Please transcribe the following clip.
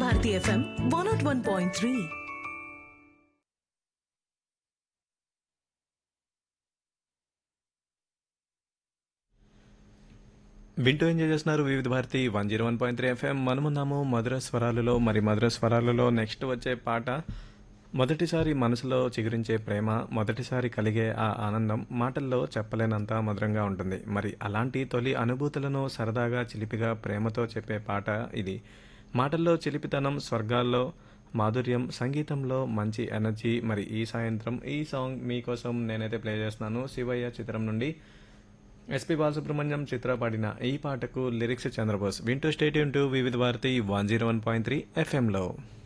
Bharati FM one naught one point three వింటూ enjoy చేస్తున్నారు Vividh Bharati one zero one point three FM మనమున్నాము మధుర స్వరాలలో మరి మధుర స్వరాలలో నెక్స్ట్ వచ్చే పాట మొదటిసారి మనసులో చిగురించే ప్రేమ మొదటిసారి కలిగే ఆ ఆనందం మాటల్లో చెప్పలేనంత మధురంగా ఉంటుంది మరి అలాంటి తొలి అనుభూతులను సరదాగా చిలిపిగా ప్రేమతో చెప్పే పాట ఇది మాటల్లో చిలిపితనం స్వర్గాల్లో మాధుర్యం సంగీతంలో మంచి ఎనర్జీ మరి ఈ సాయంత్రం ఈ సాంగ్ మీకోసం నేనైతే ప్లే చేస్తున్నాను శివయ్య చిత్రం నుండి ఎస్పి బాలసుబ్రహ్మణ్యం చిత్ర పాడిన ఈ పాటకు లిరిక్స్ చంద్రబోస్ వింటూ state to Vividh Bharati one zero one point three ఎఫ్ఎంలో